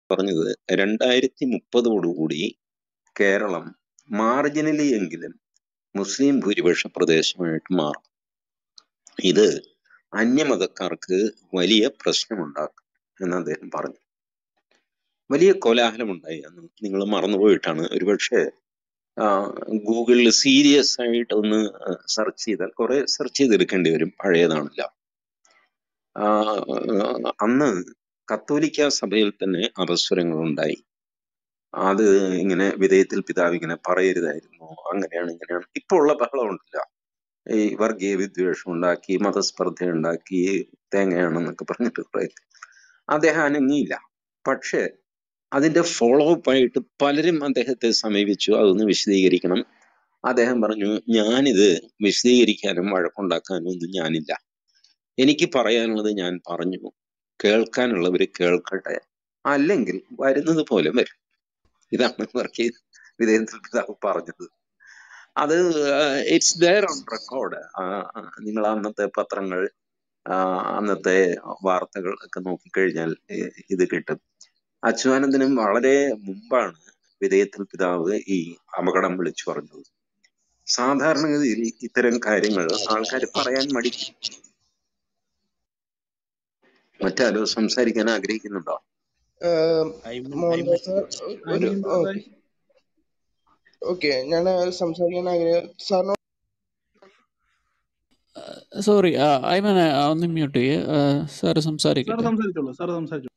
പറഞ്ഞത് രണ്ടായിരത്തി മുപ്പതോടുകൂടി കേരളം മാർജിനലി എങ്കിലും മുസ്ലിം ഭൂരിപക്ഷ പ്രദേശമായിട്ട് മാറും ഇത് അന്യമതക്കാർക്ക് വലിയ പ്രശ്നമുണ്ടാക്കും എന്ന് അദ്ദേഹം പറഞ്ഞു വലിയ കോലാഹലമുണ്ടായി അന്ന് നിങ്ങൾ മറന്നുപോയിട്ടാണ് ഒരുപക്ഷെ ഗൂഗിളിൽ സീരിയസ് ആയിട്ട് ഒന്ന് സെർച്ച് ചെയ്താൽ കുറെ സെർച്ച് ചെയ്തെടുക്കേണ്ടി വരും പഴയതാണല്ല അന്ന് കത്തോലിക്ക സഭയിൽ തന്നെ അപസ്വരങ്ങൾ ഉണ്ടായി അത് ഇങ്ങനെ വിധേയത്തിൽ പിതാവ് ഇങ്ങനെ പറയരുതായിരുന്നു അങ്ങനെയാണ് ഇങ്ങനെയാണ് ഇപ്പോൾ ഉള്ള ബഹളം ഉണ്ടല്ല ഈ വർഗീയ വിദ്വേഷം ഉണ്ടാക്കി മതസ്പർദ്ധ ഉണ്ടാക്കി തേങ്ങയാണെന്നൊക്കെ പറഞ്ഞിട്ട് പറയും അദ്ദേഹം അനങ്ങിയില്ല പക്ഷേ അതിന്റെ ഫോളോ അപ്പ് ആയിട്ട് പലരും അദ്ദേഹത്തെ സമീപിച്ചു അതൊന്ന് വിശദീകരിക്കണം അദ്ദേഹം പറഞ്ഞു ഞാനിത് വിശദീകരിക്കാനും വഴക്കുണ്ടാക്കാനും ഒന്നും ഞാനില്ല എനിക്ക് പറയാനുള്ളത് ഞാൻ പറഞ്ഞു കേൾക്കാനുള്ളവർ കേൾക്കട്ടെ അല്ലെങ്കിൽ വരുന്നത് പോലെ വരും ഇതാണ് വർഗീയ വിധേയത്തിൽ പിതാവ് പറഞ്ഞത് അത് ഇറ്റ്സ് ദയർ ഓൺ റെക്കോർഡ് നിങ്ങൾ അന്നത്തെ പത്രങ്ങൾ അന്നത്തെ വാർത്തകൾ ഒക്കെ നോക്കിക്കഴിഞ്ഞാൽ ഇത് കിട്ടും അച്യുതാനന്ദനും വളരെ മുമ്പാണ് വിധേയത്തിൽ പിതാവ് ഈ അപകടം വിളിച്ചു പറഞ്ഞത് സാധാരണഗതിയിൽ ഇത്തരം കാര്യങ്ങൾ ആൾക്കാർ പറയാൻ മടിക്കും മറ്റാരോ സംസാരിക്കാൻ ആഗ്രഹിക്കുന്നുണ്ടോ ഓക്കെ ഞാൻ സംസാരിക്കാൻ ആഗ്രഹം സാറിനോട് സോറി ഐമൻ ഒന്ന് മ്യൂട്ട് ചെയ്യേ സാറ് സംസാരിക്കട്ടെ സംസാരിച്ചോളൂ സാറ് സംസാരിച്ചോളൂ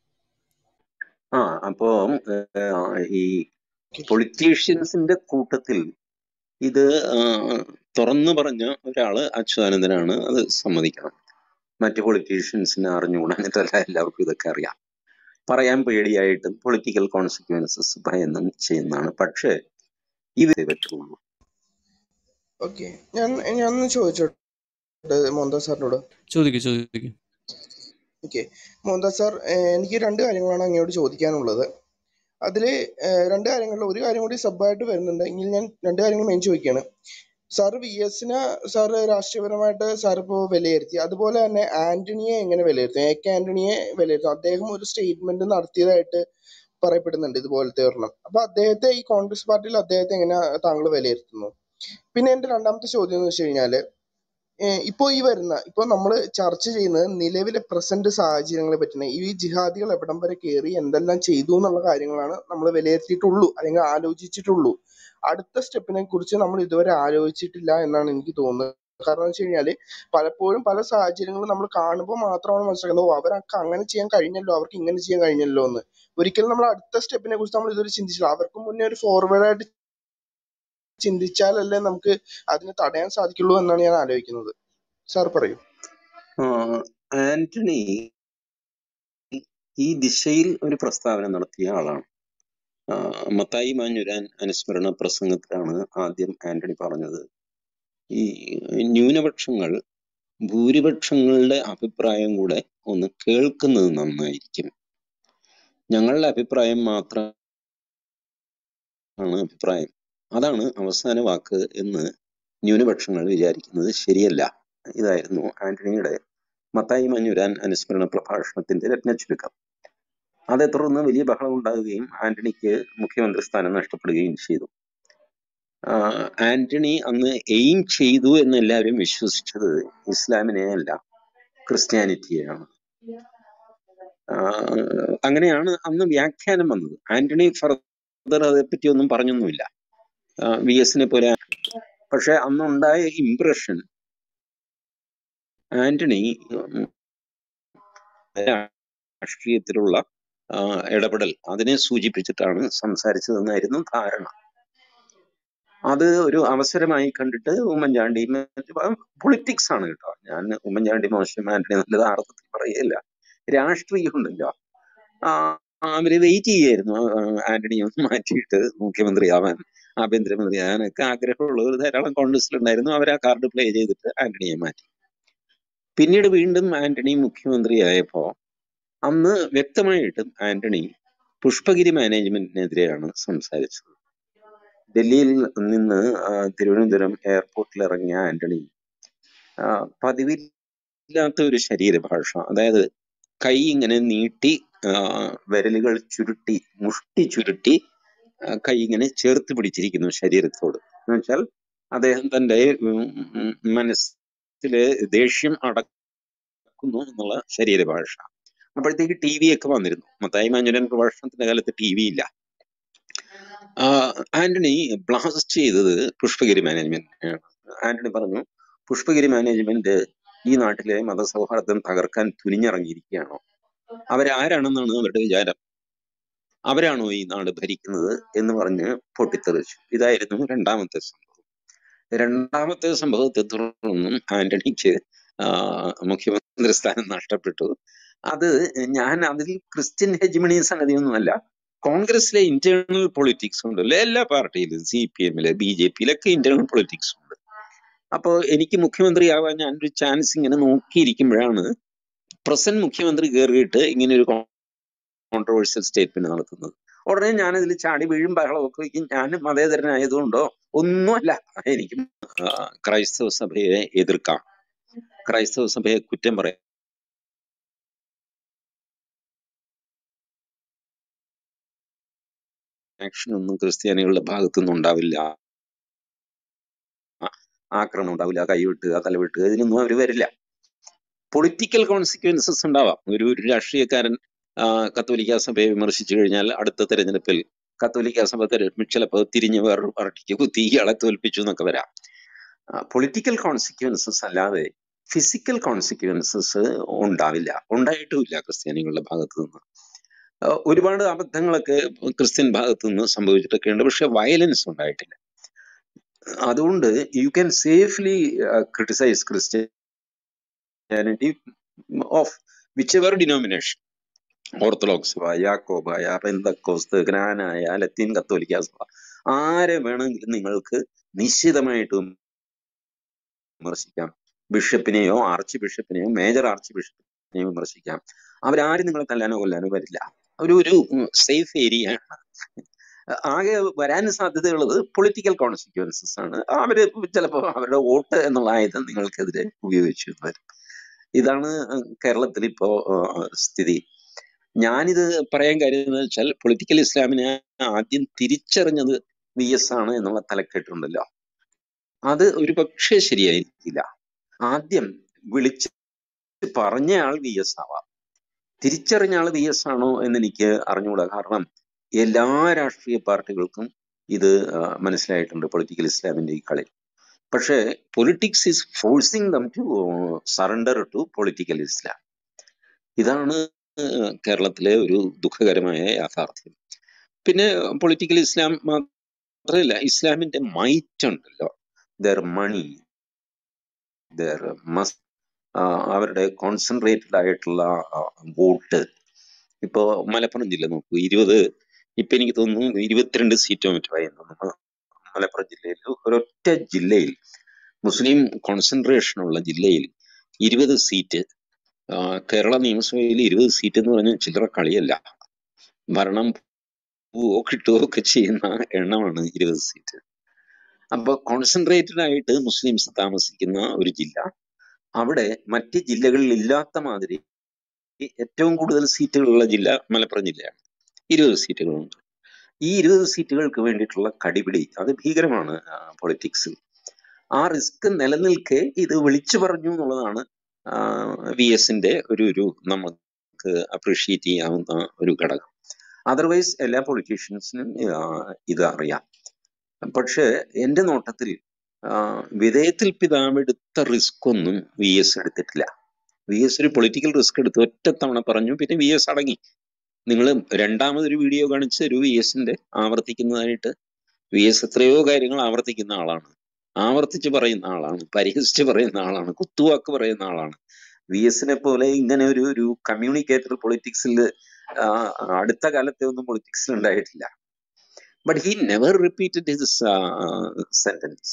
ആ അപ്പോ ഈ പൊളിറ്റീഷ്യൻസിന്റെ കൂട്ടത്തിൽ ഇത് തുറന്നു പറഞ്ഞ ഒരാള് അച്യുതാനന്ദനാണ് അത് സമ്മതിക്കണം മറ്റു പൊളിറ്റീഷ്യൻസിനെ അറിഞ്ഞുകൂടാ എന്നിട്ടല്ല എല്ലാവർക്കും ഇതൊക്കെ അറിയാം പറയാൻ പേടിയായിട്ടും പൊളിറ്റിക്കൽ കോൺസിക്വൻസസ് ഭയന്നും ചെയ്യുന്നതാണ് പക്ഷേ ഇവരെ പറ്റുള്ളൂ ഓക്കെ ഞാൻ ഞാൻ ചോദിച്ചോട്ടെ മോഹൻദാസ് സാറിനോട് ചോദിക്കും ചോദിക്കും ഓക്കെ മോഹൻദാസ് സാർ എനിക്ക് രണ്ട് കാര്യങ്ങളാണ് അങ്ങോട്ട് ചോദിക്കാനുള്ളത് അതിൽ രണ്ട് കാര്യങ്ങളിൽ ഒരു കാര്യം കൂടി സബായിട്ട് വരുന്നുണ്ട് എങ്കിൽ ഞാൻ രണ്ട് കാര്യങ്ങൾ മെയിൻ ചോദിക്കുകയാണ് സാർ വി എസിനെ സാർ രാഷ്ട്രീയപരമായിട്ട് സാർ ഇപ്പോൾ വിലയിരുത്തി അതുപോലെ തന്നെ ആന്റണിയെ എങ്ങനെ വിലയിരുത്തും എ കെ ആന്റണിയെ വിലയിരുത്തും അദ്ദേഹം ഒരു സ്റ്റേറ്റ്മെന്റ് നടത്തിയതായിട്ട് പറയപ്പെടുന്നുണ്ട് ഇതുപോലത്തെ ഒരെണ്ണം അപ്പൊ അദ്ദേഹത്തെ ഈ കോൺഗ്രസ് പാർട്ടിയിൽ അദ്ദേഹത്തെ എങ്ങനെ താങ്കൾ വിലയിരുത്തുന്നു പിന്നെ എന്റെ രണ്ടാമത്തെ ചോദ്യം എന്ന് വെച്ച് കഴിഞ്ഞാല് ഇപ്പോ ഈ വരുന്ന ഇപ്പൊ നമ്മൾ ചർച്ച ചെയ്യുന്നത് നിലവിലെ പ്രസന്റ് സാഹചര്യങ്ങളെ പറ്റിയാണ് ഈ ജിഹാദികൾ എവിടം വരെ കയറി എന്തെല്ലാം ചെയ്തു എന്നുള്ള കാര്യങ്ങളാണ് നമ്മൾ വിലയിരുത്തിയിട്ടുള്ളൂ അല്ലെങ്കിൽ ആലോചിച്ചിട്ടുള്ളൂ അടുത്ത സ്റ്റെപ്പിനെ കുറിച്ച് നമ്മൾ ഇതുവരെ ആലോചിച്ചിട്ടില്ല എന്നാണ് എനിക്ക് തോന്നുന്നത് കാരണം എന്ന് വെച്ച് കഴിഞ്ഞാല് പലപ്പോഴും പല സാഹചര്യങ്ങളും നമ്മൾ കാണുമ്പോൾ മാത്രമാണ് മനസ്സിലാക്കുന്നത് ഓ അവർക്ക് അങ്ങനെ ചെയ്യാൻ കഴിഞ്ഞല്ലോ അവർക്ക് ഇങ്ങനെ ചെയ്യാൻ കഴിഞ്ഞല്ലോ എന്ന് ഒരിക്കലും നമ്മൾ അടുത്ത സ്റ്റെപ്പിനെ കുറിച്ച് നമ്മൾ ഇതുവരെ ചിന്തിച്ചില്ല അവർക്ക് മുന്നേ ഒരു ഫോർവേഡ് ആയിട്ട് ചിന്തിച്ചാലല്ലേ നമുക്ക് അതിനെ തടയാൻ സാധിക്കുള്ളൂ എന്നാണ് ഞാൻ ആലോചിക്കുന്നത് സാർ പറയൂ ആന്റണി ഈ ദിശയിൽ ഒരു പ്രസ്താവന നടത്തിയ ആളാണ് മത്തായി മാഞ്ഞുരാൻ അനുസ്മരണ പ്രസംഗത്തിലാണ് ആദ്യം ആന്റണി പറഞ്ഞത് ഈ ന്യൂനപക്ഷങ്ങൾ ഭൂരിപക്ഷങ്ങളുടെ അഭിപ്രായം കൂടെ ഒന്ന് കേൾക്കുന്നത് നന്നായിരിക്കും ഞങ്ങളുടെ അഭിപ്രായം മാത്രമാണ് അഭിപ്രായം അതാണ് അവസാന വാക്ക് എന്ന് ന്യൂനപക്ഷങ്ങൾ വിചാരിക്കുന്നത് ശരിയല്ല ഇതായിരുന്നു ആന്റണിയുടെ മത്തായി മഞ്ഞുരാൻ അനുസ്മരണ പ്രഭാഷണത്തിന്റെ രത്നച്ചുരുക്കം അതേ തുടർന്ന് വലിയ ബഹളം ഉണ്ടാകുകയും ആന്റണിക്ക് മുഖ്യമന്ത്രി സ്ഥാനം നഷ്ടപ്പെടുകയും ചെയ്തു ആന്റണി അന്ന് എയിം ചെയ്തു എന്ന് എല്ലാവരും വിശ്വസിച്ചത് ഇസ്ലാമിനെ അല്ല ക്രിസ്ത്യാനിറ്റിയെയാണ് അങ്ങനെയാണ് അന്ന് വ്യാഖ്യാനം വന്നത് ആന്റണി ഫർദർ അതേപ്പറ്റി ഒന്നും പറഞ്ഞൊന്നുമില്ല വി എസിനെ പോലെ പക്ഷെ അന്നുണ്ടായ ഇംപ്രഷൻ ആന്റണി രാഷ്ട്രീയത്തിലുള്ള ഇടപെടൽ അതിനെ സൂചിപ്പിച്ചിട്ടാണ് സംസാരിച്ചതെന്നായിരുന്നു ധാരണ അത് ഒരു അവസരമായി കണ്ടിട്ട് ഉമ്മൻചാണ്ടി പൊളിറ്റിക്സ് ആണ് കേട്ടോ ഞാൻ ഉമ്മൻചാണ്ടി മോശം ആന്റണി നല്ലത് അർത്ഥത്തിൽ പറയല്ല രാഷ്ട്രീയം ഉണ്ടല്ലോ അവര് വെയിറ്റ് ചെയ്യായിരുന്നു ആന്റണി ഒന്ന് മാറ്റിയിട്ട് മുഖ്യമന്ത്രി ആവാൻ ആഭ്യന്തരമന്ത്രി ആകാനൊക്കെ ആഗ്രഹമുള്ളവർ ധാരാളം കോൺഗ്രസിലുണ്ടായിരുന്നു അവർ ആ കാർഡ് പ്ലേ ചെയ്തിട്ട് ആന്റണിയെ മാറ്റി പിന്നീട് വീണ്ടും ആന്റണി മുഖ്യമന്ത്രിയായപ്പോ അന്ന് വ്യക്തമായിട്ടും ആന്റണി പുഷ്പഗിരി മാനേജ്മെന്റിനെതിരെയാണ് സംസാരിച്ചത് ഡൽഹിയിൽ നിന്ന് തിരുവനന്തപുരം എയർപോർട്ടിൽ ഇറങ്ങിയ ആന്റണി പതിവില്ലാത്ത ഒരു ശരീരഭാഷ അതായത് കൈ ഇങ്ങനെ നീട്ടി ആ, വിരലുകൾ ചുരുട്ടി മുഷ്ടി ചുരുട്ടി ആ, കൈ ഇങ്ങനെ ചേർത്ത് പിടിച്ചിരിക്കുന്നു ശരീരത്തോട് എന്ന് വെച്ചാൽ അദ്ദേഹം തന്റെ ഉം, ഉം, മനസ്സിലെ ദേഷ്യം അടക്കുന്നു എന്നുള്ള ശരീരഭാഷ അപ്പോഴത്തേക്ക് ടി വി ഒക്കെ വന്നിരുന്നു മത്തായി മാഞ്ഞുരൻ പ്രഭാഷണത്തിന്റെ കാലത്ത് ടി വി ഇല്ല ആ, ആന്റണി ബ്ലാസ്റ്റ് ചെയ്തത് പുഷ്പഗിരി മാനേജ്മെന്റ് ആന്റണി പറഞ്ഞു പുഷ്പഗിരി മാനേജ്മെന്റ് ഈ നാട്ടിലെ മതസൗഹാർദ്ദം തകർക്കാൻ തുനിഞ്ഞിറങ്ങിയിരിക്കുകയാണോ അവരാരാണെന്നാണ് അവരുടെ വിചാരം അവരാണോ ഈ നാട് ഭരിക്കുന്നത് എന്ന് പറഞ്ഞ് പൊട്ടിത്തെറിച്ചു ഇതായിരുന്നു രണ്ടാമത്തെ സംഭവം രണ്ടാമത്തെ സംഭവത്തെ തുടർന്നും ആന്റണിക്ക് ആ, മുഖ്യമന്ത്രി സ്ഥാനം നഷ്ടപ്പെട്ടു അത് ഞാൻ അതിൽ ക്രിസ്ത്യൻ ഹെജിമണി സംഗതിയൊന്നുമല്ല കോൺഗ്രസിലെ ഇന്റേണൽ പൊളിറ്റിക്സ് ഉണ്ടല്ലോ എല്ലാ പാർട്ടിയിലും സി പി എമ്മില് ബി ജെ പിയിലൊക്കെ ഇന്റേണൽ പൊളിറ്റിക്സ് ഉണ്ട് അപ്പോ എനിക്ക് മുഖ്യമന്ത്രിയാവാൻ ഞാനൊരു ചാൻസ് ഇങ്ങനെ നോക്കിയിരിക്കുമ്പോഴാണ് പ്രസന്റ് മുഖ്യമന്ത്രി കയറിയിട്ട് ഇങ്ങനെ ഒരു കോൺട്രവേഴ്സ്യൽ സ്റ്റേറ്റ്മെന്റ് നടത്തുന്നത് ഉടനെ ഞാനതിൽ ചാടി വീഴും ബഹളമൊക്കെ വയ്ക്കും ഞാൻ മതേതരനായതുകൊണ്ടോ ഒന്നുമല്ല എനിക്ക് ആ, ക്രൈസ്തവ സഭയെ എതിർക്കാം ക്രൈസ്തവ സഭയെ കുറ്റം പറയാം ആക്ഷൻ ഒന്നും ക്രിസ്ത്യാനികളുടെ ഭാഗത്തുനിന്ന് ഉണ്ടാവില്ല ആക്രമണം ഉണ്ടാവില്ല കൈവിട്ടുക തലവിട്ടുക ഇതിനൊന്നും അവർ വരില്ല പൊളിറ്റിക്കൽ കോൺസിക്വൻസസ് ഉണ്ടാവാം ഒരു ഒരു രാഷ്ട്രീയക്കാരൻ ആ, കത്തോലിക്ക സഭയെ വിമർശിച്ചു കഴിഞ്ഞാൽ അടുത്ത തെരഞ്ഞെടുപ്പിൽ കത്തോലിക്ക സഭ തെരഞ്ഞെടുപ്പിൽ ചിലപ്പോൾ തിരിഞ്ഞ് വേറൊരു പാർട്ടിക്ക് കുത്തി ഇയാളെ തോൽപ്പിച്ചു എന്നൊക്കെ വരാം പൊളിറ്റിക്കൽ കോൺസിക്വൻസസ് അല്ലാതെ ഫിസിക്കൽ കോൺസിക്വൻസസ് ഉണ്ടാവില്ല ഉണ്ടായിട്ടുമില്ല ക്രിസ്ത്യാനികളുടെ ഭാഗത്തു നിന്ന് ആ, ഒരുപാട് അബദ്ധങ്ങളൊക്കെ ക്രിസ്ത്യൻ ഭാഗത്തു നിന്ന് സംഭവിച്ചിട്ടൊക്കെ ഉണ്ട് പക്ഷെ വയലൻസ് ഉണ്ടായിട്ടില്ല അതുകൊണ്ട് you can safely criticise Christianity of whichever denomination Orthodox സഭ യാക്കോബായ പെന്തക്കോസ്ത് ഗ്രാനായ ലത്തീൻ കത്തോലിക്ക സഭ ആരെ വേണമെങ്കിലും നിങ്ങൾക്ക് നിശ്ചിതമായിട്ടും വിമർശിക്കാം ബിഷപ്പിനെയോ ആർച്ച് ബിഷപ്പിനെയോ മേജർ ആർച്ച് ബിഷപ്പിനെയോ വിമർശിക്കാം അവരാരും നിങ്ങളെ തല്ലാനോ കൊല്ലാനോ വരില്ല ഒരു ഒരു സേഫ് ഏരിയ ആണ് ആകെ വരാൻ സാധ്യതയുള്ളത് പൊളിറ്റിക്കൽ കോൺസിക്വൻസസ് ആണ് അവര് ചിലപ്പോൾ അവരുടെ വോട്ട് എന്നുള്ള ആയുധം നിങ്ങൾക്കെതിരെ ഉപയോഗിച്ചു എന്ന് വരും ഇതാണ് കേരളത്തിൽ ഇപ്പോ ആ, സ്ഥിതി ഞാനിത് പറയാൻ കാര്യം എന്ന് വെച്ചാൽ പൊളിറ്റിക്കൽ ഇസ്ലാമിനെ ആദ്യം തിരിച്ചറിഞ്ഞത് വി എസ് ആണ് എന്നുള്ള തലക്കെട്ടുണ്ടല്ലോ അത് ഒരു പക്ഷേ ശരിയായിരിക്കില്ല ആദ്യം വിളിച്ച് പറഞ്ഞ ആൾ വി എസ് ആവാം തിരിച്ചറിഞ്ഞ ആൾ വി എസ് ആണോ എന്ന് എനിക്ക് അറിഞ്ഞുകൂടാ കാരണം എല്ലാ രാഷ്ട്രീയ പാർട്ടികൾക്കും ഇത് ആ, മനസ്സിലായിട്ടുണ്ട് പൊളിറ്റിക്കൽ ഇസ്ലാമിന്റെ ഈ കളി പക്ഷേ politics is forcing them to surrender to political Islam ഇതാണ് ഏഹ്, കേരളത്തിലെ ഒരു ദുഃഖകരമായ യാഥാർത്ഥ്യം പിന്നെ പൊളിറ്റിക്കൽ ഇസ്ലാം മാത്രമല്ല ഇസ്ലാമിന്റെ മൈറ്റ് ഉണ്ടല്ലോ ദർ മണി ദർ മസ് അവരുടെ കോൺസെൻട്രേറ്റഡ് ആയിട്ടുള്ള വോട്ട് ഇപ്പോ മലപ്പുറം ജില്ല നോക്കൂ ഇരുപത് ഇപ്പൊ എനിക്ക് തോന്നുന്നു ഇരുപത്തിരണ്ട് സീറ്റോ മറ്റോ ആയി എന്ന് തോന്നുന്നു മലപ്പുറം ജില്ലയിൽ ഒരൊറ്റ ജില്ലയിൽ മുസ്ലിം കോൺസെൻട്രേഷൻ ഉള്ള ജില്ലയിൽ ഇരുപത് സീറ്റ് ആ, കേരള നിയമസഭയിൽ ഇരുപത് സീറ്റ് എന്ന് പറഞ്ഞാൽ ചില്ലറ കളിയല്ല ഭരണം പോവോ കിട്ടുകയോ ഒക്കെ ചെയ്യുന്ന എണ്ണമാണ് ഇരുപത് സീറ്റ് അപ്പൊ കോൺസെൻട്രേറ്റഡ് ആയിട്ട് മുസ്ലിംസ് താമസിക്കുന്ന ഒരു ജില്ല അവിടെ മറ്റ് ജില്ലകളിൽ ഇല്ലാത്ത മാതിരി ഏറ്റവും കൂടുതൽ സീറ്റുകളുള്ള ജില്ല മലപ്പുറം ജില്ലയാണ് ഇരുപത് സീറ്റുകളുണ്ട് ഈ ഇരുപത് സീറ്റുകൾക്ക് വേണ്ടിയിട്ടുള്ള കടിപിടി അത് ഭീകരമാണ് പൊളിറ്റിക്സിൽ ആ റിസ്ക് നിലനിൽക്കെ ഇത് വിളിച്ചു പറഞ്ഞു എന്നുള്ളതാണ് വി എസിന്റെ ഒരു ഒരു നമുക്ക് അപ്രീഷിയേറ്റ് ചെയ്യാവുന്ന ഒരു ഘടകം അതർവൈസ് എല്ലാ പൊളിറ്റീഷ്യൻസിനും ഇത് അറിയാം പക്ഷെ എന്റെ നോട്ടത്തിൽ ആ, വിധേയത്തിൽ പിതാവ് എടുത്ത റിസ്ക് ഒന്നും വി എസ് എടുത്തിട്ടില്ല വി എസ് ഒരു പൊളിറ്റിക്കൽ റിസ്ക് എടുത്ത് ഒറ്റത്തവണ പറഞ്ഞു പിന്നെ വി എസ് അടങ്ങി നിങ്ങൾ രണ്ടാമതൊരു വീഡിയോ കാണിച്ച് ഒരു വി എസിന്റെ ആവർത്തിക്കുന്നതായിട്ട് വി എസ് എത്രയോ കാര്യങ്ങൾ ആവർത്തിക്കുന്ന ആളാണ് ആവർത്തിച്ച് പറയുന്ന ആളാണ് പരിഹസിച്ച് പറയുന്ന ആളാണ് കുത്തുവാക്ക് പറയുന്ന ആളാണ് വി എസിനെ പോലെ ഇങ്ങനെ ഒരു ഒരു കമ്മ്യൂണിക്കേറ്റർ പൊളിറ്റിക്സിൽ അടുത്ത കാലത്തെ ഒന്നും പൊളിറ്റിക്സിൽ ഉണ്ടായിട്ടില്ല but he never repeated his sentence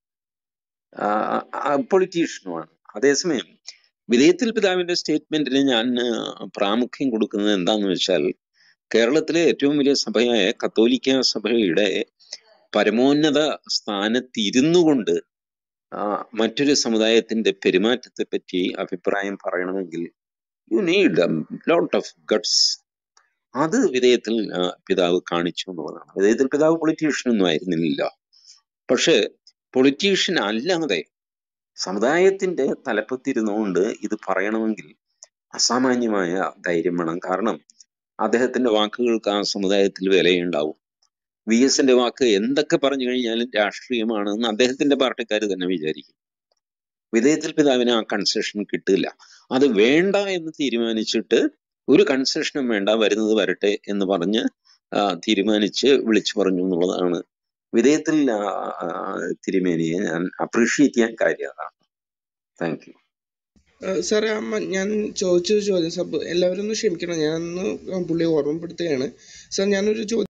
പൊളിറ്റീഷ്യനുമാണ് അതേസമയം വിധേയത്തിൽ പിതാവിന്റെ സ്റ്റേറ്റ്മെന്റിന് ഞാൻ ആ, പ്രാമുഖ്യം കൊടുക്കുന്നത് എന്താന്ന് വെച്ചാൽ കേരളത്തിലെ ഏറ്റവും വലിയ സഭയായ കത്തോലിക്ക സഭയുടെ പരമോന്നത സ്ഥാനത്ത് ഇരുന്നു കൊണ്ട് ആ, മറ്റൊരു സമുദായത്തിന്റെ പെരുമാറ്റത്തെ പറ്റി അഭിപ്രായം പറയണമെങ്കിൽ you need lot of guts അത് വിധേയത്തിൽ ആ, പിതാവ് കാണിച്ചു എന്നുള്ളതാണ് വിധേയത്തിൽ പിതാവ് പൊളിറ്റീഷ്യൻ ഒന്നും ആയിരുന്നില്ല പക്ഷെ പൊളിറ്റീഷ്യൻ അല്ലാതെ സമുദായത്തിന്റെ തലപ്പത്തിരുന്നുകൊണ്ട് ഇത് പറയണമെങ്കിൽ അസാമാന്യമായ ധൈര്യം വേണം കാരണം അദ്ദേഹത്തിന്റെ വാക്കുകൾക്ക് ആ സമുദായത്തിൽ വിലയുണ്ടാവും വി എസിന്റെ വാക്ക് എന്തൊക്കെ പറഞ്ഞു കഴിഞ്ഞാലും രാഷ്ട്രീയമാണെന്ന് അദ്ദേഹത്തിന്റെ പാർട്ടിക്കാർ തന്നെ വിചാരിക്കും വിധേയത്തിൽ പിതാവിന് ആ കൺസെഷൻ കിട്ടില്ല അത് വേണ്ട എന്ന് തീരുമാനിച്ചിട്ട് ഒരു കൺസെഷനും വേണ്ട വരുന്നത് വരട്ടെ എന്ന് പറഞ്ഞ് ആ, തീരുമാനിച്ച് വിളിച്ചു പറഞ്ഞു എന്നുള്ളതാണ് വിധേയത്തിൽ ആ, ആ, തിരുമേനിയെ ഞാൻ അപ്രീഷിയേറ്റ് ചെയ്യാൻ കാര്യം അതാണ് താങ്ക് യു സാറേ അമ്മ ഞാൻ ചോദിച്ചൊരു ചോദ്യം സബ് എല്ലാവരും ഒന്ന് ക്ഷമിക്കണം ഞാനൊന്ന് പുള്ളിയെ ഓർമ്മപ്പെടുത്തുകയാണ് സാർ ഞാനൊരു ചോദ്യം